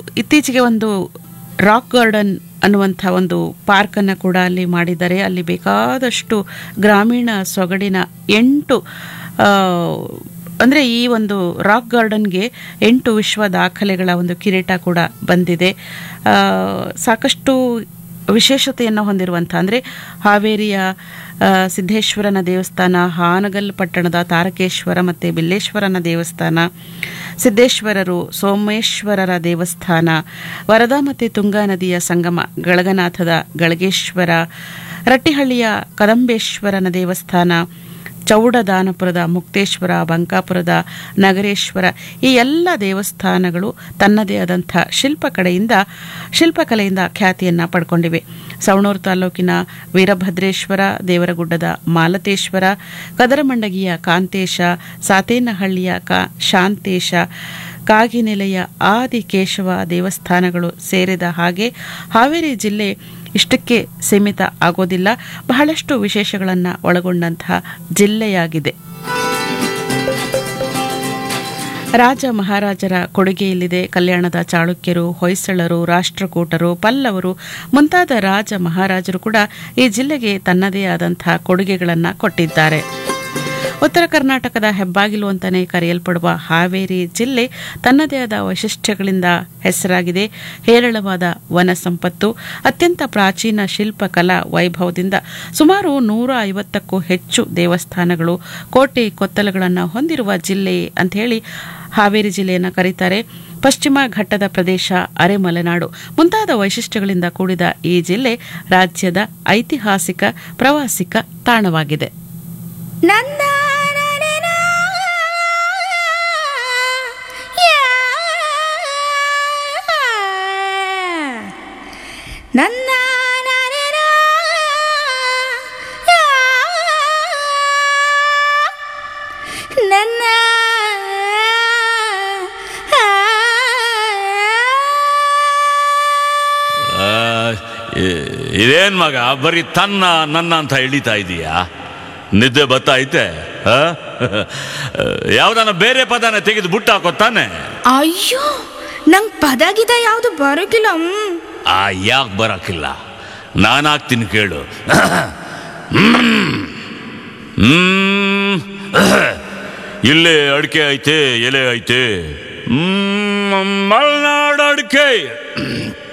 ಇತ್ತೀಚೆಗೆ ಒಂದು rock garden ಅನ್ನುವಂಥ ಒಂದು ಪಾರ್ಕನ್ನು ಕೂಡ ಅಲ್ಲಿ ಮಾಡಿದ್ದಾರೆ ಅಲ್ಲಿ ಬೇಕಾದಷ್ಟು ಗ್ರಾಮೀಣ ಸೊಗಡಿನ ಎಂಟು ಅಂದರೆ ಈ ಒಂದು ರಾಕ್ ಗಾರ್ಡನ್ಗೆ ಎಂಟು ವಿಶ್ವ ದಾಖಲೆಗಳ ಒಂದು ಕಿರೀಟ ಕೂಡ ಬಂದಿದೆ ಆ, ಸಾಕಷ್ಟು ವಿಶೇಷತೆಯನ್ನು ಹೊಂದಿರುವಂಥ ಅಂದರೆ ಹಾವೇರಿಯ ಆ, ಸಿದ್ದೇಶ್ವರನ ದೇವಸ್ಥಾನ ಹಾನಗಲ್ ಪಟ್ಟಣದ ತಾರಕೇಶ್ವರ ಮತ್ತು ಬಿಲ್ಲೇಶ್ವರನ ದೇವಸ್ಥಾನ ಸಿದ್ದೇಶ್ವರರು ಸೋಮೇಶ್ವರರ ದೇವಸ್ಥಾನ ವರದಾ ಮತ್ತು ತುಂಗಾ ನದಿಯ ಸಂಗಮ ಗಳಗನಾಥದ ಗಳಗೇಶ್ವರ ರಟ್ಟಿಹಳ್ಳಿಯ ಕದಂಬೇಶ್ವರನ ದೇವಸ್ಥಾನ ಚೌಡದಾನಪುರದ ಮುಕ್ತೇಶ್ವರ ಬಂಕಾಪುರದ ನಗರೇಶ್ವರ ಈ ಎಲ್ಲ ದೇವಸ್ಥಾನಗಳು ತನ್ನದೇ ಆದಂಥ ಶಿಲ್ಪಕಲೆಯಿಂದ ಶಿಲ್ಪಕಲೆಯಿಂದ ಖ್ಯಾತಿಯನ್ನು ಪಡ್ಕೊಂಡಿವೆ ಸವಣೂರು ತಾಲೂಕಿನ ವೀರಭದ್ರೇಶ್ವರ ದೇವರಗುಡ್ಡದ ಮಾಲತೇಶ್ವರ ಕದರಮಂಡಗಿಯ ಕಾಂತೇಶ ಸಾತೇನಹಳ್ಳಿಯ ಕಾ ಶಾಂತೇಶ ಕಾಗಿನೆಲೆಯ ಆದಿಕೇಶವ ದೇವಸ್ಥಾನಗಳು ಸೇರಿದ ಹಾಗೆ ಹಾವೇರಿ ಜಿಲ್ಲೆ ಇಷ್ಟಕ್ಕೆ ಸೀಮಿತ ಆಗೋದಿಲ್ಲ ಬಹಳಷ್ಟು ವಿಶೇಷಗಳನ್ನು ಒಳಗೊಂಡಂತಹ ಜಿಲ್ಲೆಯಾಗಿದೆ ರಾಜ ಮಹಾರಾಜರ ಕೊಡುಗೆ ಇಲ್ಲಿದೆ ಕಲ್ಯಾಣದ ಚಾಳುಕ್ಯರು ಹೊಯ್ಸಳರು ರಾಷ್ಟ್ರಕೂಟರು ಪಲ್ಲವರು ಮುಂತಾದ ರಾಜ ಮಹಾರಾಜರು ಕೂಡ ಈ ಜಿಲ್ಲೆಗೆ ತನ್ನದೇ ಆದಂತಹ ಕೊಡುಗೆಗಳನ್ನು ಕೊಟ್ಟಿದ್ದಾರೆ ಉತ್ತರ ಕರ್ನಾಟಕದ ಹೆಬ್ಬಾಗಿಲು ಅಂತಲೇ ಕರೆಯಲ್ಪಡುವ ಹಾವೇರಿ ಜಿಲ್ಲೆ ತನ್ನದೇ ಆದ ವೈಶಿಷ್ಟ್ಯಗಳಿಂದ ಹೆಸರಾಗಿದೆ ಹೇರಳವಾದ ವನ ಸಂಪತ್ತು ಅತ್ಯಂತ ಪ್ರಾಚೀನ ಶಿಲ್ಪಕಲಾ ವೈಭವದಿಂದ ಸುಮಾರು ನೂರ ಐವತ್ತಕ್ಕೂ ಹೆಚ್ಚು ದೇವಸ್ಥಾನಗಳು ಕೋಟೆ ಕೊತ್ತಲಗಳನ್ನು ಹೊಂದಿರುವ ಜಿಲ್ಲೆ ಅಂತ ಹೇಳಿ ಹಾವೇರಿ ಜಿಲ್ಲೆಯನ್ನು ಕರೀತಾರೆ ಪಶ್ಚಿಮ ಘಟ್ಟದ ಪ್ರದೇಶ ಅರೆಮಲೆನಾಡು ಮುಂತಾದ ವೈಶಿಷ್ಟ್ಯಗಳಿಂದ ಕೂಡಿದ ಈ ಜಿಲ್ಲೆ ರಾಜ್ಯದ ಐತಿಹಾಸಿಕ ಪ್ರವಾಸಿಕ ತಾಣವಾಗಿದೆ ನನ್ನ ನನ್ನ ನನ್ನ ಆ, ಇ- ಇದೇನ್ ಮಗ ಬರೀ ತನ್ನ ನನ್ನ ಅಂತ ಎಳಿತಾ ಇದೀಯಾ ನಿದ್ದೆ ಬತ್ತೈತೆ ಯಾವ್ದಾನ ಬೇರೆ ಪದನ ತೆಗೆದು ಬುಟ್ಟ ಹಾಕೋ ತಾನೆ ಅಯ್ಯೋ ನಂಗೆ ಪದ ಗಿದ ಯಾವುದು ಬರೋಕಿಲ್ಲ ಹ್ಮ್. ಆ ಯಾಕೆ ಬರಕಿಲ್ಲ ನಾನು ಹಾಕ್ತೀನಿ ಕೇಳು ಹ್ಮ್. ಹ್ಮ್. ಇಲ್ಲೇ ಅಡಿಕೆ ಐತೆ ಎಲೆ ಐತೆ ಹ್ಮ್, ಮಲ್ನಾಡು ಅಡಿಕೆ